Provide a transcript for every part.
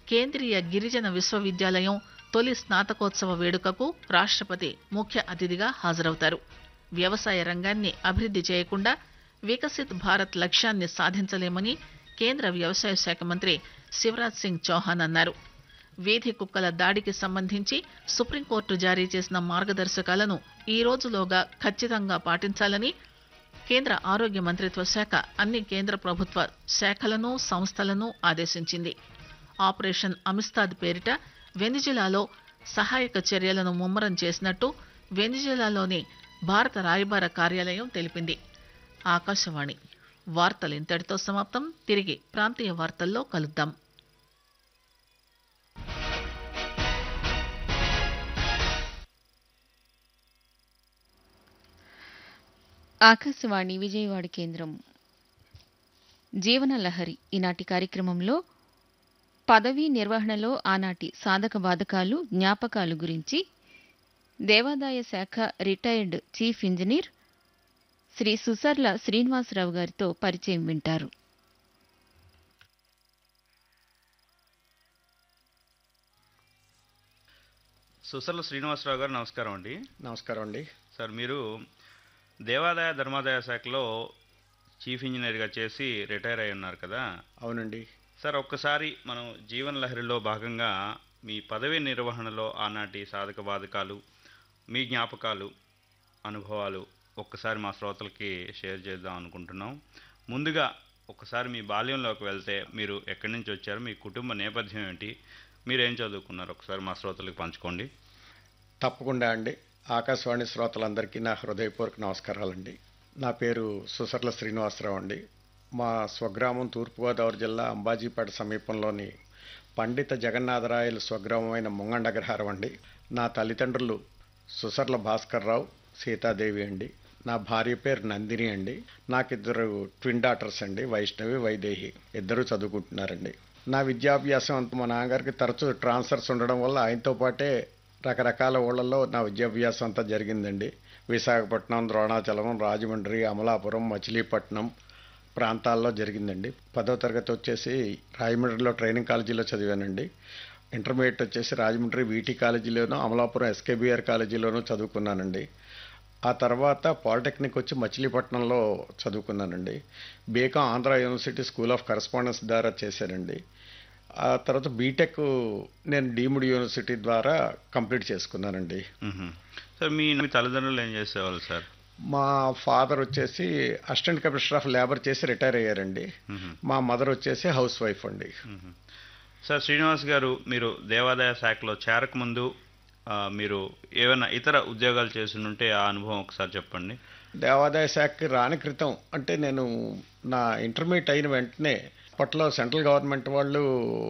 కేంద్రీయ గిరిజన విశ్వవిద్యాలయం తొలి స్నాతకోత్సవ వేడుకకు రాష్ట్రపతి ముఖ్య అతిథిగా హాజరవుతారు వ్యవసాయ రంగాన్ని అభివృద్ది చేయకుండా వికసిత్ భారత్ లక్ష్యాన్ని సాధించలేమని కేంద్ర వ్యవసాయ శాఖ మంత్రి శివరాజ్ సింగ్ చౌహాన్ అన్నారు వీధి కుక్కల దాడికి సంబంధించి సుప్రీంకోర్టు జారీ చేసిన మార్గదర్శకాలను ఈ రోజులోగా ఖచ్చితంగా పాటించాలని కేంద్ర ఆరోగ్య మంత్రిత్వ శాఖ అన్ని కేంద్ర ప్రభుత్వ శాఖలను సంస్థలను ఆదేశించింది ఆపరేషన్ అమిస్తాద్ పేరిట వెనిజులాలో సహాయక చర్యలను ముమ్మరం చేసినట్టు వెనిజులాలోని భారత రాయబార కార్యాలయం తెలిపింది ఆకాశవాణి వార్తలు ఇంతటితో సమాప్తం తిరిగి ప్రాంతీయ వార్తల్లో కలుద్దాం ఆకాశవాణి విజయవాడ కేంద్రం జీవన లహరి ఈనాటి కార్యక్రమంలో పదవీ నిర్వహణలో ఆనాటి సాధక బాధకాలు జ్ఞాపకాలు గురించి దేవాదాయ శాఖ retired chief engineer Shri Susarla Srinivasarao గారితో పరిచయం వింటారు సుసర్ల శ్రీనివాసరావు గారు నమస్కారం అండి నమస్కారం అండి సార్ మీరు దేవాదాయ ధర్మాదాయ శాఖలో చీఫ్ ఇంజనీర్గా చేసి రిటైర్ అయి ఉన్నారు కదా అవునండి సార్ ఒక్కసారి మనం జీవన లహరిలో భాగంగా మీ పదవి నిర్వహణలో ఆనాటి సాధక బాధకాలు మీ జ్ఞాపకాలు అనుభవాలు ఒక్కసారి మా శ్రోతలకి షేర్ చేద్దాం అనుకుంటున్నాం ముందుగా ఒకసారి మీ బాల్యంలోకి వెళ్తే మీరు ఎక్కడి నుంచి వచ్చారు మీ కుటుంబ నేపథ్యం ఏంటి మీరు ఏం చదువుకున్నారు ఒకసారి మా శ్రోతలకు పంచుకోండి తప్పకుండా అండి ఆకాశవాణి శ్రోతలందరికీ నా హృదయపూర్వక నమస్కారాలండి నా పేరు సుసర్ల శ్రీనివాసరావు అండి మా స్వగ్రామం తూర్పుగోదావరి జిల్లా అంబాజీపేట సమీపంలోని పండిత జగన్నాథరాయలు స్వగ్రామమైన ముంగండగ్రహారం అండి నా తల్లిదండ్రులు సుసర్ల భాస్కర్రావు సీతాదేవి అండి నా భార్య పేరు నందిని అండి నాకిద్దరు ట్విన్ డాటర్స్ అండి వైష్ణవి వైదేహి ఇద్దరు చదువుకుంటున్నారండి నా విద్యాభ్యాసం అంత మా నాన్నగారికి తరచూ ట్రాన్స్ఫర్స్ ఉండడం వల్ల ఆయనతో పాటే రకరకాల ఊళ్ళల్లో నా విద్యాభ్యాసం అంతా జరిగిందండి విశాఖపట్నం ద్రోణాచలం రాజమండ్రి అమలాపురం మచిలీపట్నం ప్రాంతాల్లో జరిగిందండి పదో తరగతి వచ్చేసి రాజమండ్రిలో ట్రైనింగ్ కాలేజీలో చదివానండి ఇంటర్మీడియట్ వచ్చేసి రాజమండ్రి వీటీ కాలేజీలోను అమలాపురం ఎస్కేబిఆర్ కాలేజీలోనూ చదువుకున్నానండి ఆ తర్వాత పాలిటెక్నిక్ వచ్చి మచిలీపట్నంలో చదువుకున్నానండి BCom Andhra university school of correspondence ద్వారా చేశానండి ఆ తర్వాత బీటెక్ నేను డీమ్డ్ యూనివర్సిటీ ద్వారా కంప్లీట్ చేసుకున్నానండి మ్మ్. సార్ మీ మీ తల్లిదండ్రులు ఏం చేసేవాళ్ళు సార్ మా ఫాదర్ వచ్చేసి అసిస్టెంట్ కమిషనర్ ఆఫ్ లేబర్ చేసి రిటైర్ అయ్యారండి మ్మ్. మా మదర్ వచ్చేసి హౌస్ వైఫ్ అండి మ్మ్. సార్ శ్రీనివాస్ గారు మీరు దేవాదాయ శాఖలో చేరకముందు ఆ, మీరు ఏమైనా ఇతర ఉద్యోగాలు చేస్తుంటే ఆ అనుభవం ఒకసారి చెప్పండి దేవాదాయ శాఖకి రాని క్రితం అంటే నేను నా ఇంటర్మీడియట్ అయిన వెంటనే అప్పట్లో సెంట్రల్ గవర్నమెంట్ వాళ్ళు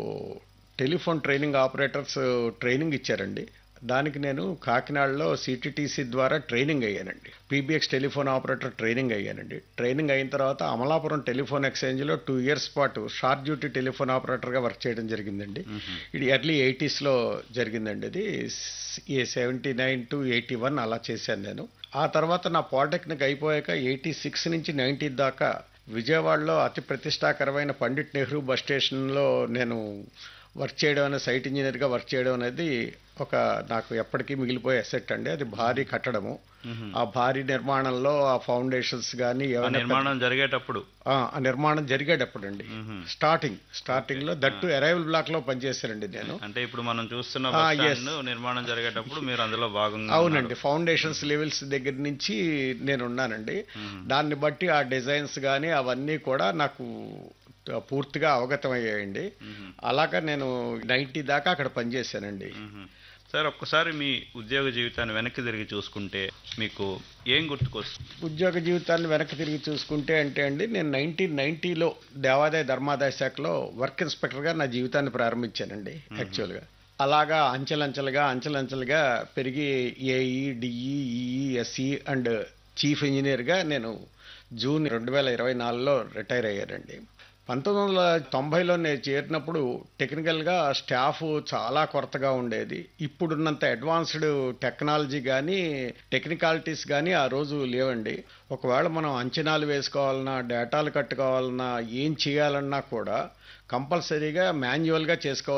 టెలిఫోన్ ట్రైనింగ్ ఆపరేటర్స్ ట్రైనింగ్ ఇచ్చారండి దానికి నేను కాకినాడలో సిటీటీసీ ద్వారా ట్రైనింగ్ అయ్యానండి పీబీఎక్స్ టెలిఫోన్ ఆపరేటర్ ట్రైనింగ్ అయ్యానండి ట్రైనింగ్ అయిన తర్వాత అమలాపురం టెలిఫోన్ ఎక్స్చేంజ్లో టూ ఇయర్స్ పాటు షార్ట్ డ్యూటీ టెలిఫోన్ ఆపరేటర్గా వర్క్ చేయడం జరిగిందండి ఇది ఎర్లీ ఎయిటీస్లో జరిగిందండి ఇది ఏ seventy nine to eighty one అలా చేశాను నేను ఆ తర్వాత నా పాలిటెక్నిక్ అయిపోయాక ఎయిటీ సిక్స్ నుంచి నైంటీ దాకా విజయవాడలో అతి ప్రతిష్టాకరమైన పండిట్ నెహ్రూ బస్ స్టేషన్లో నేను వర్క్ చేయడం అనేది సైట్ ఇంజనీర్గా వర్క్ చేయడం అనేది ఒక నాకు ఎప్పటికీ మిగిలిపోయే అసెట్ అండి అది భారీ కట్టడము ఆ భారీ నిర్మాణంలో ఆ ఫౌండేషన్స్ కానీ ఆ ఏమైనా నిర్మాణం జరిగేటప్పుడు ఆ ఆ నిర్మాణం జరిగేటప్పుడండి మ్మ్. స్టార్టింగ్ స్టార్టింగ్ లో దట్టు అరైవల్ బ్లాక్ లో పనిచేశానండి నేను అంటే ఇప్పుడు మనం చూస్తున్న ఆ, బస్ yes. స్టాండ్ నిర్మాణం జరిగేటప్పుడు మీరు అందులో భాగంగా అవునండి ఫౌండేషన్స్ లెవెల్స్ దగ్గర నుంచి నేను ఉన్నానండి దాన్ని బట్టి ఆ డిజైన్స్ కానీ అవన్నీ కూడా నాకు పూర్తిగా అవగతం అయ్యాయండి అలాగా నేను నైంటీ దాకా అక్కడ పనిచేశానండి మ్మ్. సార్ ఒక్కసారి మీ ఉద్యోగ జీవితాన్ని వెనక్కి తిరిగి చూసుకుంటే మీకు ఏం గుర్తుకొస్తుంది ఉద్యోగ జీవితాన్ని వెనక్కి తిరిగి చూసుకుంటే అంటే అండి నేను నైన్టీన్ నైన్టీలో దేవాదాయ ధర్మాదాయ శాఖలో వర్క్ ఇన్స్పెక్టర్గా నా జీవితాన్ని ప్రారంభించానండి యాక్చువల్గా అలాగా అంచెలంచెలుగా అంచెలంచెలుగా పెరిగి AE DE EE SE and chief ఇంజనీర్గా నేను జూన్ రెండు వేల ఇరవై నాలుగులో రిటైర్ అయ్యానండి పంతొమ్మిది వందల తొంభైలో నేను చేరినప్పుడు టెక్నికల్గా స్టాఫ్ చాలా కొరతగా ఉండేది ఇప్పుడున్నంత అడ్వాన్స్డ్ టెక్నాలజీ కానీ టెక్నికాలిటీస్ కానీ ఆ రోజు లేవండి ఒకవేళ మనం అంచనాలు వేసుకోవాలన్నా డేటాలు కట్టుకోవాలన్నా ఏం చేయాలన్నా కూడా కంపల్సరీగా మాన్యువల్గా చేసుకోవాలి